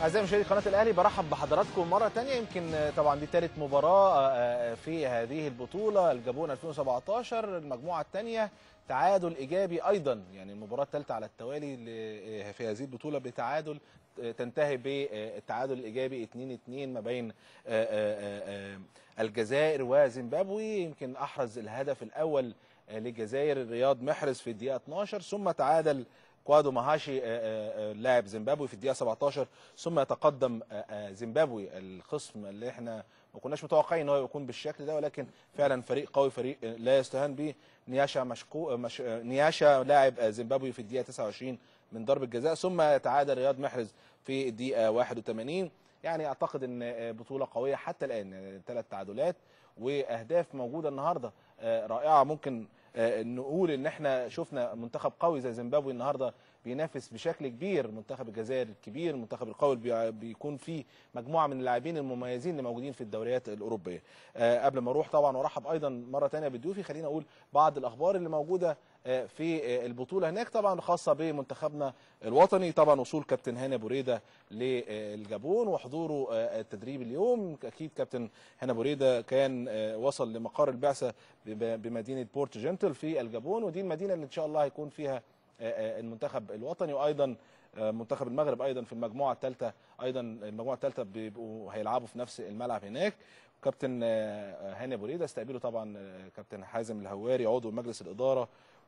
أعزائي مشاهدي قناة الأهلي برحب بحضراتكم مرة تانية يمكن آه، طبعا دي ثالث مباراة آه، في هذه البطولة الجابون 2017 المجموعة الثانية تعادل إيجابي أيضا يعني المباراة الثالثة على التوالي ل- آه، في هذه البطولة بتعادل آه، تنتهي بالتعادل الإيجابي 2-2 ما بين آه، آه، آه، الجزائر وزيمبابوي يمكن أحرز الهدف الأول آه، للجزائر رياض محرز في الدقيقة 12 ثم تعادل كوادو ماهاشي آه، آه، آه، لاعب زيمبابوي في الدقيقه 17 ثم يتقدم آه، آه، زيمبابوي الخصم اللي احنا ما كناش متوقعين ان هو يكون بالشكل ده ولكن فعلا فريق قوي فريق آه، لا يستهان به نياشا مشكو آه، مش آه، نياشا لاعب آه، زيمبابوي في الدقيقه 29 من ضربه جزاء ثم يتعادل رياض محرز في الدقيقه 81 يعني اعتقد ان آه، بطوله قويه حتى الان ثلاث تعادلات واهداف موجوده النهارده آه، رائعه ممكن آه، نقول ان احنا شفنا منتخب قوي زي زيمبابوي النهارده بينافس بشكل كبير منتخب الجزائر الكبير المنتخب القوي اللي بي- بيكون فيه مجموعه من اللاعبين المميزين اللي موجودين في الدوريات الاوروبيه آه، قبل ما اروح طبعا وارحب ايضا مره ثانيه بضيوفي خلينا اقول بعض الاخبار اللي موجوده آه، في آه، البطوله هناك طبعا خاصه بمنتخبنا الوطني طبعا وصول كابتن هاني ابو ريده للجابون وحضوره آه، التدريب اليوم اكيد كابتن هاني ابو ريده كان آه، وصل لمقر البعثه بب- بمدينه بورت جنتل في الجابون ودي المدينه اللي ان شاء الله هيكون فيها آه، آه، المنتخب الوطني وايضا آه، منتخب المغرب ايضا في المجموعه الثالثه ايضا المجموعه الثالثه بيبقوا هيلعبوا في نفس الملعب هناك كابتن آه، هاني ابو ريده استقبله طبعا آه، كابتن حازم الهواري عضو مجلس الاداره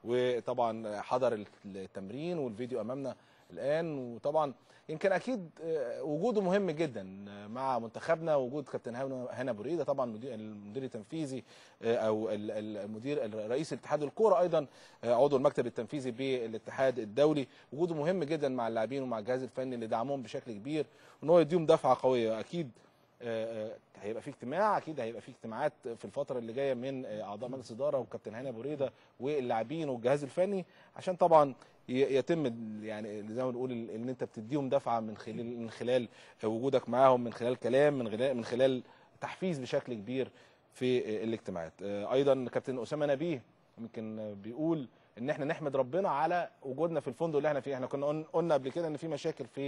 وطبعا حضر التمرين والفيديو امامنا الان وطبعا يمكن اكيد آه، وجوده مهم جدا آه، مع منتخبنا وجود كابتن هاني هاني ابو ريده طبعا مدير- المدير التنفيذي آه، او ال- ال- المدير رئيس اتحاد الكوره ايضا آه، عضو المكتب التنفيذي بالاتحاد الدولي وجوده مهم جدا مع اللاعبين ومع الجهاز الفني اللي دعمهم بشكل كبير وان هو يديهم دفعه قويه اكيد آه، آه، هيبقى في اجتماع اكيد هيبقى في اجتماعات في الفتره اللي جايه من آه، اعضاء مجلس الاداره وكابتن هاني ابو ريده واللاعبين والجهاز الفني عشان طبعا ي- يتم ال- يعني زي ما بنقول ال- ان انت بتديهم دفعه من خلال من خلال وجودك معاهم من خلال كلام من خلال من خلال تحفيز بشكل كبير في الاجتماعات آه، ايضا كابتن اسامه نبيه يمكن بيقول ان احنا نحمد ربنا على وجودنا في الفندق اللي احنا فيه احنا كنا قلنا- قلنا قبل كده ان في مشاكل في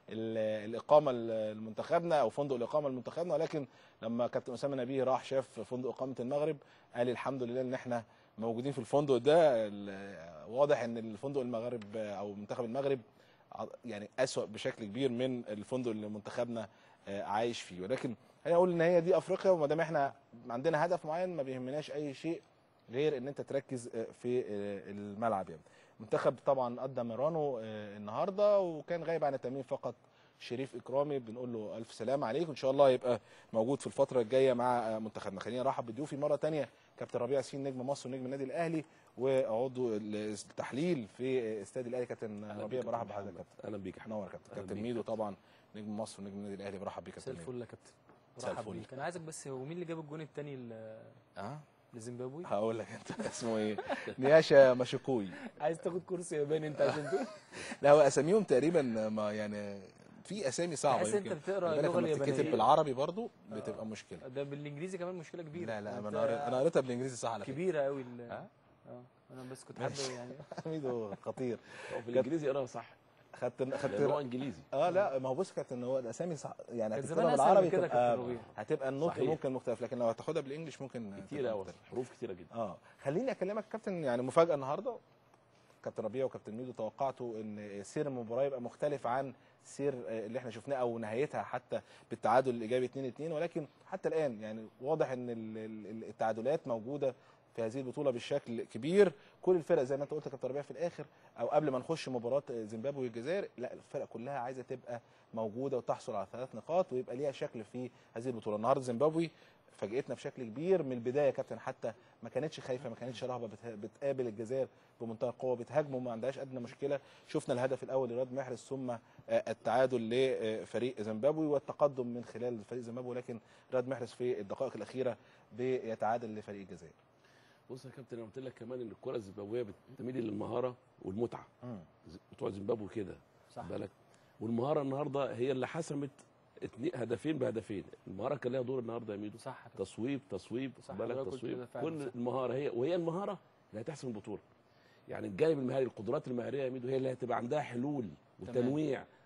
ال- الاقامه المنتخبنا او فندق الاقامه المنتخبنا ولكن لما كابتن اسامه نبيه راح شاف فندق اقامه المغرب قال الحمد لله ان احنا موجودين في الفندق ده ال- واضح ان الفندق المغرب او منتخب المغرب ع- يعني اسوأ بشكل كبير من الفندق اللي منتخبنا آه، عايش فيه ولكن خلينا اقول ان هي دي افريقيا وما دام احنا عندنا هدف معين ما بيهمناش اي شيء غير ان انت تركز آه، في آه، الملعب يعني المنتخب طبعا قدم ميرانو آه، النهارده وكان غايب عن التمرين فقط شريف اكرامي بنقول له الف سلامه عليك وان شاء الله يبقى موجود في الفتره الجايه مع آه، منتخبنا خلينا نرحب بضيوفي مره تانية كابتن ربيع ياسين نجم مصر ونجم النادي الاهلي وعضو التحليل في استاد الاهلي كابتن أهلا ربيع بك يا برحب محمد. بحضرتك كابتن اهلا بيك يا نور يا كابتن أهلا كابتن بيك ميدو كابتن. طبعا نجم مصر ونجم النادي الاهلي برحب بيك مساء كابتن ميدو الفل يا كابتن مساء برحب الفل. بيك انا عايزك بس هو مين اللي جاب الجون الثاني اه لزيمبابوي هقول لك انت اسمه ايه نياشا ماشوكوي عايز تاخد كورس ياباني انت عشان تقول لا هو اساميهم تقريبا ما يعني في اسامي صعبه تحس انت يمكن. بتقرا خلي بالك اللغه لما بتتكتب اليابانيه بالعربي برضو بتبقى مشكله ده بالانجليزي كمان مشكله كبيره لا لا أنت انا قريت انا قريتها بالانجليزي صح على فكره كبيره قوي ال- ها؟ اه انا بس كنت حابب يعني ميدو خطير هو بالانجليزي اقراها صح خدت لان هو خدت انجليزي اه لا ما هو بص كانت ان هو الاسامي صح يعني كان هتكتبها زمان أسهل بالعربي من كده تبقى كابتن ربيع. هتبقى النطق صحيح. ممكن مختلف لكن لو هتاخدها بالانجلش ممكن كتير تبقى قوي مختلف. حروف كتيره جدا اه خليني اكلمك كابتن يعني مفاجاه النهارده كابتن ربيع وكابتن ميدو توقعتوا ان سير المباراه يبقى مختلف عن سير آه، اللي احنا شفناه او نهايتها حتى بالتعادل الايجابي 2 2 ولكن حتى الان يعني واضح ان ال- ال- التعادلات موجوده في هذه البطوله بشكل كبير كل الفرق زي ما انت قلت يا كابتن ربيع في الاخر او قبل ما نخش مباراه زيمبابوي والجزائر لا الفرق كلها عايزه تبقى موجوده وتحصل على ثلاث نقاط ويبقى ليها شكل في هذه البطوله النهارده زيمبابوي فاجئتنا بشكل كبير من البدايه يا كابتن حتى ما كانتش خايفه ما كانتش رهبه بته- بتقابل الجزائر بمنتهى القوه بتهاجمه ما عندهاش ادنى مشكله شفنا الهدف الاول لرياض محرز ثم آه، التعادل لفريق زيمبابوي والتقدم من خلال فريق زيمبابوي ولكن رياض محرز في الدقائق الاخيره بيتعادل لفريق الجزائر بص يا كابتن انا قلت لك كمان ان الكره الزيمبابويه بتميل للمهاره والمتعه ز- بتوع زيمبابوي كده صح خد بالك والمهاره النهارده هي اللي حسمت اتنين هدفين بهدفين المهاره كان لها دور النهارده يا ميدو صح يا كابتن. تصويب تصويب صح، خد بالك حضرتك قلت تصويب كده فعلا، كل صح. المهاره هي وهي المهاره اللي هتحسم البطوله يعني الجانب المهاري القدرات المهاريه يا ميدو هي اللي هتبقى عندها حلول وتنويع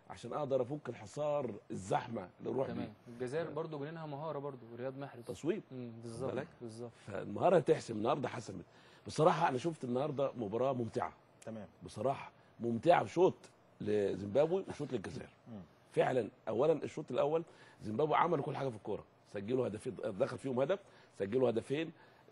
عشان اقدر افك الحصار الزحمه اللي نروح تمام بيه الجزائر برضو جنينها مهاره برضو رياض محرز تصويب مم، بالظبط بالك؟ بالظبط فالمهاره تحسم النهارده حسمت بصراحه انا شفت النهارده مباراه ممتعه تمام بصراحه ممتعه بشوط لزيمبابوي وشوط للجزائر مم. فعلا اولا الشوط الاول زيمبابوي عملوا كل حاجه في الكوره سجلوا هدفين دخل فيهم هدف سجلوا هدفين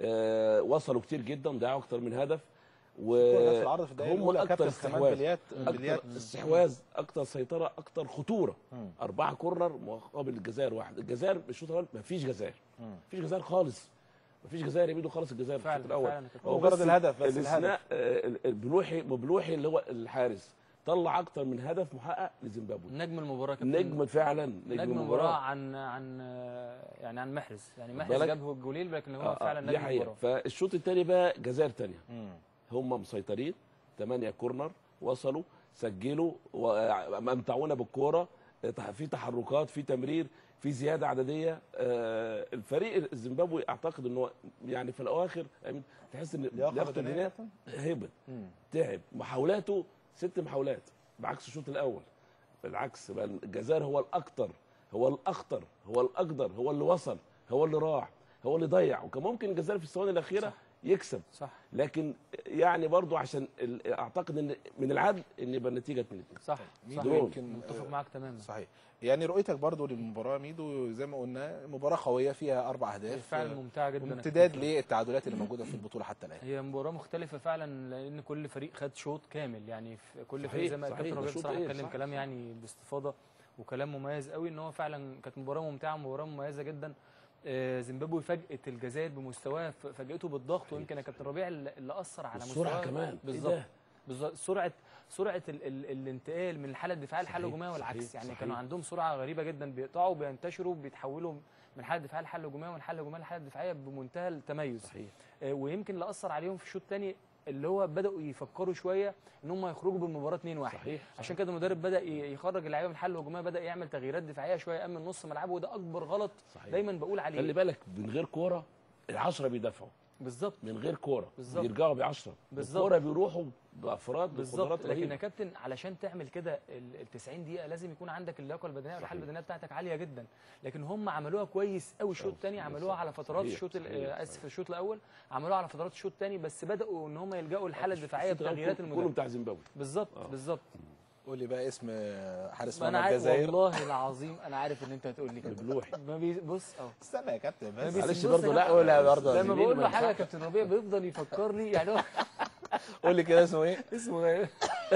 آه وصلوا كتير جدا ضيعوا اكتر من هدف الكرة جت في العرض في الدقيقه هم الاولى اكتر كابتن كمان استحواذ بليات بليات اكتر استحواذ اكتر سيطره اكتر خطوره مم. اربعه كورنر مقابل الجزائر واحد الجزائر الشوط الاول ما فيش جزائر مم. ما فيش جزائر خالص ما فيش جزائر يميدوا خالص الجزائر في فعلا الشوط الاول فعلا كانت هو مجرد بس الهدف بس الاستثناء آه، البلوحي مبلوحي اللي هو الحارس طلع اكتر من هدف محقق لزيمبابوي نجم المباراه كابتن نجم فعلا نجم, نجم المباراه المباراه عن عن آه، يعني عن محرز يعني محرز بالك؟ جاب هو الجولين لكن هو آه، آه، فعلا دي نجم حقيقه المباراه فالشوط الثاني بقى جزائر ثانيه مم. هم مسيطرين ثمانية كورنر وصلوا سجلوا وامتعونا بالكوره في تحركات في تمرير في زياده عدديه آه، الفريق الزيمبابوي اعتقد انه يعني في الاواخر أمين، تحس ان لياقه لياقته بدنيه يا البدنيه كابتن هبل مم. تعب محاولاته ست محاولات بعكس الشوط الاول بالعكس بقى الجزائر هو الاكثر هو الاخطر هو الاقدر هو اللي وصل هو اللي راح هو اللي ضيع وكان ممكن الجزائر في الثواني الاخيره صح. يكسب صح لكن يعني برضو عشان ال- اعتقد ان من العدل ان يبقى النتيجه 2 2 صح ميدو صح يمكن متفق معاك تماما صحيح يعني رؤيتك برضو للمباراه ميدو زي ما قلنا مباراه قويه فيها اربع هي اهداف فعلا ممتعه جدا امتداد للتعادلات اللي موجوده في البطوله حتى الان هي مباراة مختلفة فعلا لأن كل فريق خد شوط كامل يعني في كل صحيح، فريق زي ما صحيح، الكابتن ده ربيع شوط بصراحة إيه، اتكلم صح، كلام صح. يعني باستفاضة وكلام مميز قوي ان هو فعلا كانت مباراة ممتعة مباراة مميزة جدا آه، زيمبابوي فاجأت الجزائر بمستواه ف- فاجأته بالضغط ويمكن يا كابتن ربيع اللي اللي أثر على السرعه مستواه كمان إيه بالظبط ده؟ بالظبط سرعه سرعه ال ال الانتقال من الحاله الدفاعيه للحاله صحيح، الهجوميه والعكس صحيح، يعني صحيح. كانوا عندهم سرعه غريبه جدا بيقطعوا بينتشروا بيتحولوا من الحاله الدفاعيه للحاله الهجوميه ومن الحاله الهجوميه للحاله الدفاعيه بمنتهى التميز صحيح آه، ويمكن اللي اثر عليهم في الشوط الثاني اللي هو بداوا يفكروا شويه ان هم يخرجوا بالمباراه 2-1 صحيح عشان كده المدرب بدا ي- يخرج اللعيبه من الحاله الهجوميه بدا يعمل تغييرات دفاعيه شويه يامن نص ملعبه وده اكبر غلط صحيح دايما بقول خلي عليه بالك من غير كوره العشرة بيدافعوا بالظبط من غير كوره بالظبط. بيرجعوا بعشرة بالظبط. الكوره بيروحوا بافراد بالظبط بقدرات لكن يا رهيبه كابتن علشان تعمل كده ال ال 90 دقيقه لازم يكون عندك اللياقه البدنيه والحاله صحيح. البدنيه بتاعتك عاليه جدا لكن هم عملوها كويس قوي الشوط أوي. الثاني صحيح، عملوها على فترات صحيح، الشوط ال- صحيح، آه، اسف صحيح. الشوط الاول عملوها على فترات الشوط الثاني بس بداوا ان هم يلجأوا للحاله الدفاعيه الشوط الأول بتغييرات كله- كله المدرب بتاع زيمبابوي بالظبط آه. بالظبط قول لي بقى اسم حارس ما انا مرمى عارف الجزائر والله العظيم انا عارف ان انت هتقول لي كده بلوحي ما بي بص اه استنى يا كابتن ما بس بيسيبوش معلش يا برضه لا كابتن. لا برضه لما زميلي بقول ما له حاجه يا ينفعش. كابتن ربيع بيفضل يفكرني يعني هو قول لي كده اسمه ايه اسمه ايه؟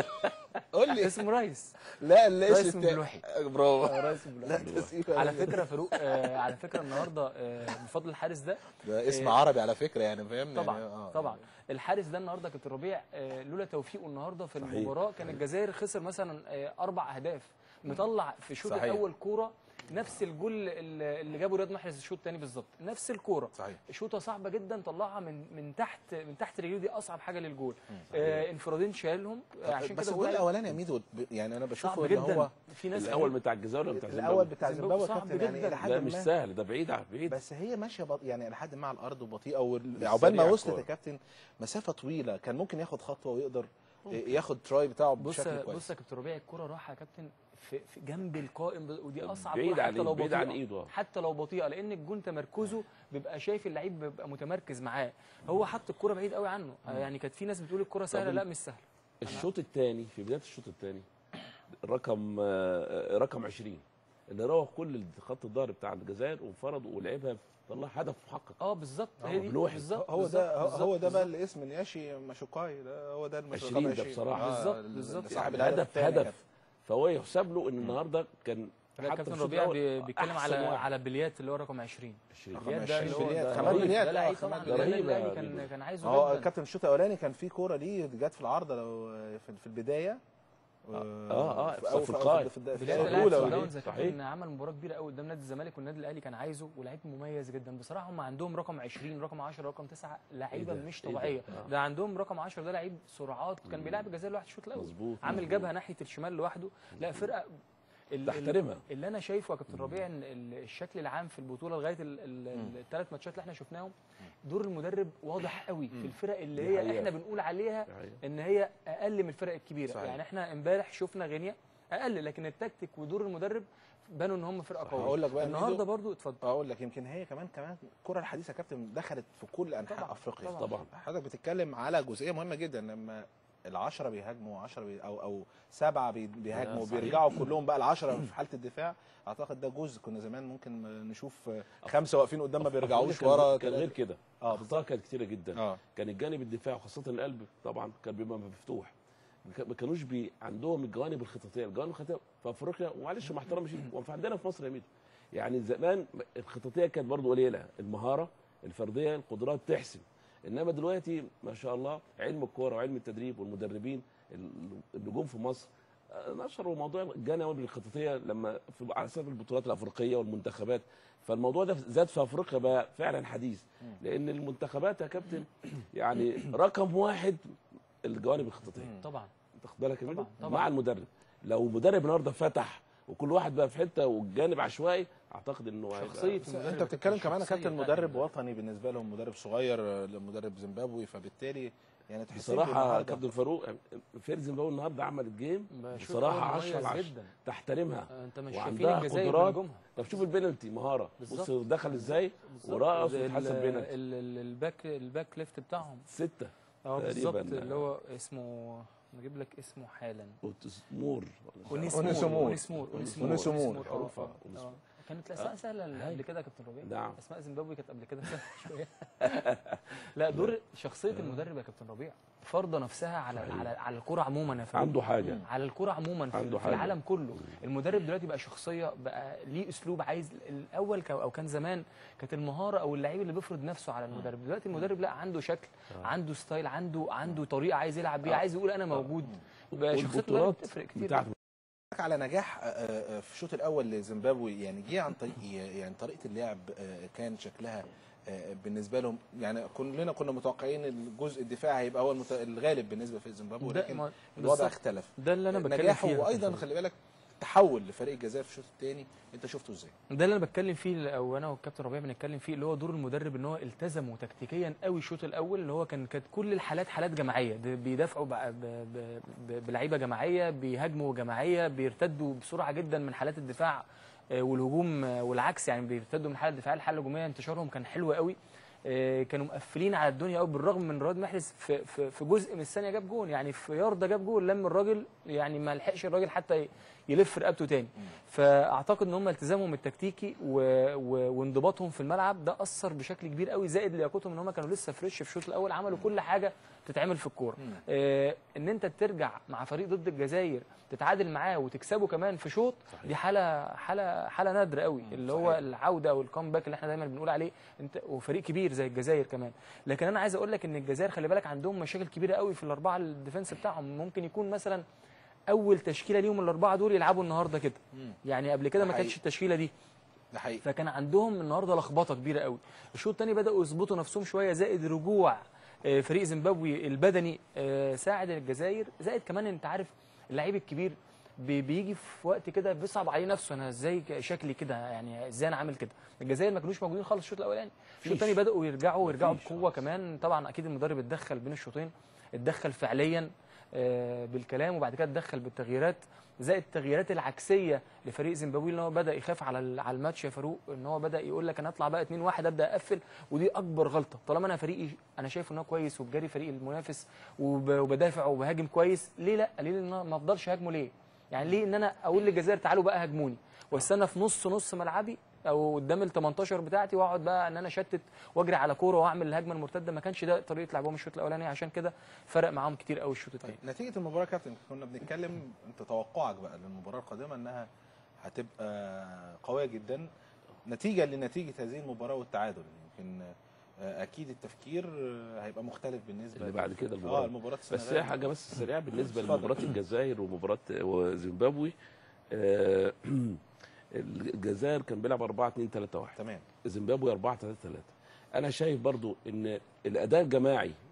قول لي اسمه ريس لا الاسم ريس التاني. بلوحي برافو آه، ريس بلوحي. لا تسقيف على فكره فاروق آه على فكره النهارده آه بفضل الحارس ده ده اسم إيه. عربي على فكره يعني فاهمني طبعا يعني آه. طبعا الحارس ده النهارده كابتن ربيع آه لولا توفيقه النهارده في صحيح. المباراه كان الجزائر خسر مثلا آه اربع اهداف مطلع في الشوط صحيح. الاول كوره نفس الجول اللي اللي جابه رياض محرز الشوط الثاني بالظبط نفس الكوره صحيح شوطه صعبه جدا طلعها من من تحت من تحت رجليه دي اصعب حاجه للجول آه انفرادين شالهم آه عشان بس كده الجول بقول الاولاني يا ميدو ب- يعني انا بشوفه صعب ان جدا هو في ناس الاول بتاع الجزائر ولا بتاع الاول زيمبابوي بتاع زيمبابوي زيمبابوي صعب كابتن يعني جدا. الى حد لا مش ما سهل ده بعيد بعيد بس هي ماشيه بط... يعني لحد ما على الارض وبطيئه وال- مش عقبال ما سريعة وصلت يا الكورة. كابتن مسافه طويله كان ممكن ياخد خطوه ويقدر ياخد تراي بتاعه بص بشكل كويس بص يا كابتن ربيع الكره راحه يا كابتن في, في جنب القائم ب- ودي اصعب بعيد كرة عن حتى لو بعيد عن بطيئه ايده حتى لو بطيئه لان الجون تمركزه بيبقى شايف اللعيب بيبقى متمركز معاه هو حط الكره بعيد قوي عنه يعني كانت في ناس بتقول الكره سهله طب لا مش سهله الشوط الثاني في بدايه الشوط الثاني رقم آه، رقم 20 اللي روح كل خط الظهر بتاع الجزائر وانفرد ولعبها طلع هدف محقق اه بالظبط آه، هي دي بلوحي. بالظبط هو ده بالظبط، هو ده بقى بالظبط. الاسم الياشي ماشوكاي ده هو ده المش- 20 ده رقم بصراحة. بالظبط، ال- بالظبط. صاحب يعني الهدف هدف الثاني هدف فهو يحسب له ان النهارده كان لا حتى كابتن في الشوط ربيع الأول بي- بيتكلم أحسن على واحد. على بليات اللي هو رقم 20 20. رقم بليات ده اللي 20 هو بليات. ده خمال رهيب. بليات، ده آه، لعيب خمال طبعا بليات. ده رهيب الاهلي يا كان بيبو. كان عايزه هو جدا كابتن الشوط الاولاني كان في كوره ليه جت في العارضه لو في في البدايه آه، آه، في في أول- صف القاع. في الد- في بليات الدقيقه لاعب الاولى سان ولا داونز يا صحيح. كابتن عمل مباراه كبيره قوي قدام نادي الزمالك والنادي الاهلي كان عايزه ولاعيب مميز جدا بصراحه هم عندهم رقم 20 رقم 10 رقم 9 لعيبه إيه ده؟ مش إيه ده؟ طبيعيه آه. ده عندهم رقم 10 ده لعيب سرعات كان بيلعب الجزائر لوحده الشوط الاول مظبوط عامل مظبوط. جبهه ناحيه الشمال لوحده لا فرقه ال- تحترمها. ال- اللي انا شايفه يا كابتن ربيع ان ال- الشكل العام في البطوله لغايه الثلاث ماتشات اللي احنا شفناهم دور المدرب واضح قوي في الفرق اللي دي هي حقيقة. احنا بنقول عليها دي حقيقة. ان هي اقل من الفرق الكبيره صحيح. يعني احنا امبارح شفنا غينيا اقل لكن التكتيك ودور المدرب بانوا ان هم فرقه قويه هقول لك بقى يا النهارده ميدو، برضو اتفضل اقول لك يمكن هي كمان كمان الكره الحديثه يا كابتن دخلت في كل انحاء طبعاً، افريقيا طبعاً. طبعا حضرتك بتتكلم على جزئيه مهمه جدا لما العشرة بيهاجموا 10 بي او او سبعه بي- بيهاجموا صحيح. بيرجعوا كلهم بقى العشرة في حاله الدفاع اعتقد ده جزء كنا زمان ممكن نشوف خمسه واقفين قدام ما بيرجعوش كان- ورا كان غير كده اه اخطاء كانت كتيره جدا اه كان الجانب الدفاعي وخاصه القلب طبعا كان بيبقى مفتوح ما كان- ما كانوش بي عندهم الجوانب الخططيه الجوانب الخططيه في افريقيا ومعلش مع احترامي شديد وفي عندنا في مصر يا ميدو يعني زمان الخططيه كانت برضو قليله المهاره الفرديه القدرات تحسم انما دلوقتي ما شاء الله علم الكوره وعلم التدريب والمدربين ال- النجوم في مصر آه، نشروا موضوع الجانب الخططيه لما في على حسب البطولات الافريقيه والمنتخبات فالموضوع ده زاد في افريقيا بقى فعلا حديث لان المنتخبات يا كابتن يعني رقم واحد الجوانب الخططيه طبعا تاخد بالك يا ميدو؟ طبعاً، طبعاً. مع المدرب لو المدرب النهارده فتح وكل واحد بقى في حته والجانب عشوائي اعتقد انه هيبقى- شخصية بس المدرب انت بتتكلم كمان يا شخصية كابتن فعلاً. مدرب وطني بالنسبه لهم مدرب صغير آه، مدرب زيمبابوي فبالتالي يعني تحس بصراحه كابتن فاروق فير زيمبابوي النهارده عملت جيم بشوف بصراحه أول 10 على مميز 10 جدا تحترمها انت مش وعندها شايفين الجزائر قدرات. بنجومها طب شوف البنالتي مهاره بالظبط. بص دخل ازاي ورقص ال- واتحسب ال- بينالتي ال- ال- الباك الباك ليفت بتاعهم سته اه تقريباً. بالظبط اللي هو اسمه نجيب لك اسمه حالا وتسمور اونيسمور أونيسمور. اونيسمور أونيسمور. أونيسمور. اه حروفها. آه. أونيسمور. آه. كانت الاسماء سهله اللي قبل كده يا كابتن ربيع نعم. اسماء زيمبابوي كانت قبل كده سهله شويه لا دور شخصيه المدرب يا كابتن ربيع فرضه نفسها على صحيح. على على الكره عموما يا فندم. عنده حاجه على الكرة عموما في, عنده في حاجة. العالم كله المدرب دلوقتي بقى شخصية بقى ليه اسلوب عايز الاول ك- او كان زمان كانت المهارة او اللعيب اللي بيفرض نفسه على المدرب دلوقتي المدرب لا عنده شكل عنده ستايل عنده عنده طريقة عايز يلعب بيها عايز يقول انا موجود بقى شخصية المدرب والبطولات بتفرق كتير بتاعته على نجاح آه، آه، في الشوط الاول لزيمبابوي يعني جه عن طريق إيه؟ يعني طريقه اللعب آه، كان شكلها آه، بالنسبه لهم يعني كلنا كنا متوقعين الجزء الدفاعي هيبقى هو المت- الغالب بالنسبه في زيمبابوي ده لكن ما- الوضع بالظبط. اختلف ده اللي انا بتكلم نجاحه فيه يا وايضا كابتن خلي بالك تحول لفريق الجزائر في الشوط الثاني انت شفته ازاي؟ ده اللي انا بتكلم فيه او انا والكابتن ربيع بنتكلم فيه اللي هو دور المدرب ان هو التزموا تكتيكيا قوي الشوط الاول اللي هو كان كانت كل الحالات حالات جماعيه ده بيدافعوا بقى ب- ب- ب- بلعيبه جماعيه بيهاجموا جماعيه بيرتدوا بسرعه جدا من حالات الدفاع آه، والهجوم آه، والعكس يعني بيرتدوا من حاله الدفاع للحاله الهجوميه انتشارهم كان حلو قوي آه، كانوا مقفلين على الدنيا قوي بالرغم من رياض محرز في, في, في جزء من الثانيه جاب جون يعني في يارده جاب جون لم الراجل يعني ما لحقش الراجل حتى ي- يلف رقبته تاني فاعتقد ان هم التزامهم التكتيكي و... و... وانضباطهم في الملعب ده اثر بشكل كبير قوي زائد لياقتهم ان هم كانوا لسه فريش في الشوط الاول عملوا كل حاجه تتعمل في الكوره آه ان انت ترجع مع فريق ضد الجزائر تتعادل معاه وتكسبه كمان في شوط دي حاله حاله حاله نادره قوي اللي هو صحيح. العوده او الكامباك اللي احنا دايما بنقول عليه انت وفريق كبير زي الجزائر كمان لكن انا عايز اقول لك ان الجزائر خلي بالك عندهم مشاكل كبيره قوي في الاربعه الديفنس بتاعهم ممكن يكون مثلا اول تشكيله ليهم الاربعه دول يلعبوا النهارده كده يعني قبل كده ده ما كانتش حقيقي. التشكيله دي ده حقيقي فكان عندهم النهارده لخبطه كبيره قوي الشوط الثاني بداوا يظبطوا نفسهم شويه زائد رجوع آه، فريق زيمبابوي البدني آه، ساعد الجزائر زائد كمان انت عارف اللعيب الكبير بي- بيجي في وقت كده بيصعب عليه نفسه انا ازاي ك- شكلي كده يعني ازاي انا عامل كده الجزائر ما كانوش موجودين خالص الشوط الاولاني الشوط الثاني بداوا يرجعوا ويرجعوا مفيش بقوه كمان طبعا اكيد المدرب اتدخل بين الشوطين اتدخل فعليا آه، بالكلام وبعد كده اتدخل بالتغييرات زائد التغييرات العكسيه لفريق زيمبابوي ان هو بدا يخاف على ال- على الماتش يا فاروق ان هو بدا يقول لك انا اطلع بقى 2 1 ابدا اقفل ودي اكبر غلطه طالما انا فريقي انا شايف ان هو كويس وبجري فريق المنافس وب- وبدافع وبهاجم كويس ليه لا ليه ان أنا ما افضلش هاجمه ليه يعني ليه ان انا اقول للجزائر تعالوا بقى هاجموني واستنى في نص نص ملعبي او قدام ال 18 بتاعتي واقعد بقى ان انا اشتت واجري على كوره واعمل الهجمه المرتده ما كانش ده طريقه لعبهم الشوط الاولاني عشان كده فرق معاهم كتير قوي الشوط الثاني نتيجه المباراه يا كابتن كنا بنتكلم انت توقعك بقى للمباراه القادمه انها هتبقى قويه جدا نتيجه لنتيجه هذه المباراه والتعادل يمكن آه، اكيد التفكير آه، هيبقى مختلف بالنسبه اللي بعد كده اه المباراه المباراه بس هي السنغال. حاجه بس سريعه بالنسبه اتفضل. لمباراه الجزائر ومباراه وزيمبابوي آه، الجزائر كان بيلعب 4 2 3 1 تمام زيمبابوي 4 3 3 انا شايف برضو ان الاداء الجماعي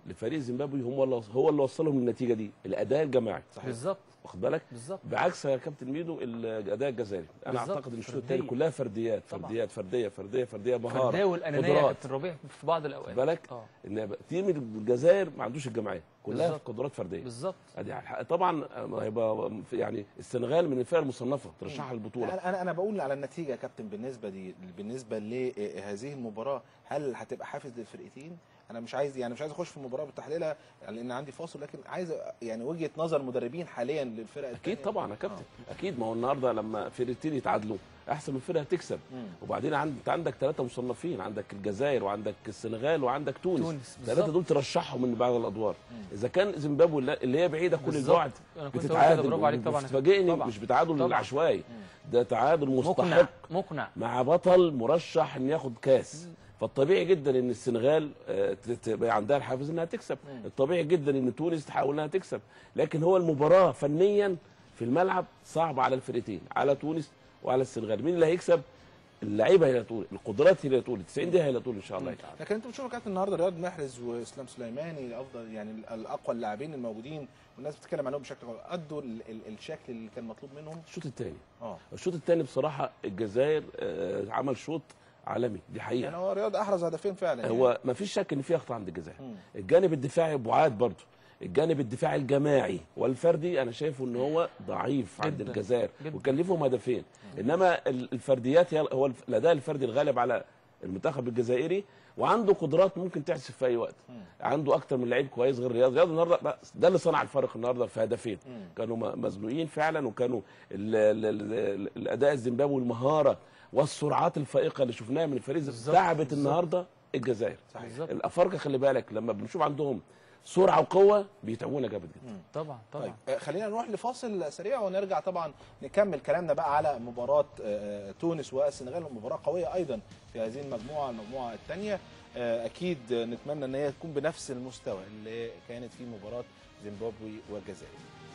لفريق زيمبابوي هم اللي هو اللي وصلهم للنتيجه دي الاداء الجماعي بالظبط واخد بالك بالظبط بعكس يا كابتن ميدو الاداء الجزائري انا بالظبط. اعتقد ان الشوط فردية. الثاني كلها فرديات طبعا. فرديات فرديه فرديه فرديه مهاره فرداوي والانانيه يا قدرات. كابتن ربيع في بعض واخد الاوقات بالك اه ان تيم الجزائر ما عندوش الجماعيه كلها بالظبط. قدرات فرديه بالظبط ادي حق- طبعا هيبقى يعني السنغال من الفرق المصنفه ترشحها للبطوله انا انا انا بقول على النتيجه يا كابتن بالنسبه دي بالنسبه لهذه المباراه هل هتبقى حافز للفرقتين انا مش عايز يعني مش عايز اخش في المباراه بتحليلها لان عندي فاصل لكن عايز يعني وجهه نظر مدربين حاليا للفرق اكيد التانية. طبعا يا كابتن اكيد ما هو النهارده لما فرقتين يتعادلوا احسن من فرقه تكسب مم. وبعدين عند انت عندك ثلاثه مصنفين عندك الجزائر وعندك السنغال وعندك تونس تونس، الثلاثه بالظبط. دول ترشحهم من بعض الادوار اذا كان زيمبابوي اللي- اللي هي بعيده كل بالظبط. البعد انا كنت بقول كده بتتعادل برافو عليك طبعا بتفاجئني طبعا. مش بتعادل طبعا. عشوائي ده تعادل مقنع مستحق مقنع مع بطل مرشح ان ياخد كاس فالطبيعي جدا ان السنغال آه، ت- تبقى عندها الحافز انها تكسب الطبيعي جدا ان تونس تحاول انها تكسب لكن هو المباراه فنيا في الملعب صعبه على الفرقتين على تونس وعلى السنغال مين اللي هيكسب اللعيبه هي اللي هتقول القدرات هي اللي هتقول 90 دي هي اللي هتقول ان شاء الله تعالى لكن انت بتشوف يا كابتن النهارده رياض محرز واسلام سليماني افضل يعني الاقوى اللاعبين الموجودين والناس بتتكلم عليهم بشكل قوي ادوا ال- ال- الشكل اللي كان مطلوب منهم الشوط الثاني اه الشوط الثاني بصراحه الجزائر آه، عمل شوط عالمي دي حقيقه يعني هو رياض احرز هدفين فعلا يعني. هو ما فيش شك ان في اخطاء عند الجزائر مم. الجانب الدفاعي بعاد برضه الجانب الدفاعي الجماعي والفردي انا شايفه ان هو ضعيف عند جداً. الجزائر جداً. وكلفهم هدفين انما ال- الفرديات هي هو الف- الاداء الفردي الغالب على المنتخب الجزائري وعنده قدرات ممكن تحسب في اي وقت عنده اكتر من لعيب كويس غير رياض رياض النهارده بقى ده اللي صنع الفرق النهارده في هدفين كانوا م- مزنوقين فعلا وكانوا ال ال ال الاداء الزيمبابوي المهاره والسرعات الفائقه اللي شفناها من الفريق بالظبط، تعبت بالظبط. النهارده الجزائر بالظبط. الافارقه خلي بالك لما بنشوف عندهم سرعه وقوه بيتعبونا جامد جدا طبعا طبعا طيب آه، خلينا نروح لفاصل سريع ونرجع طبعا نكمل كلامنا بقى على مباراة آه، تونس والسنغال مباراة قوية أيضا في هذه المجموعة المجموعة الثانية أكيد آه، نتمنى أن هي تكون بنفس المستوى اللي كانت في مباراة زيمبابوي والجزائر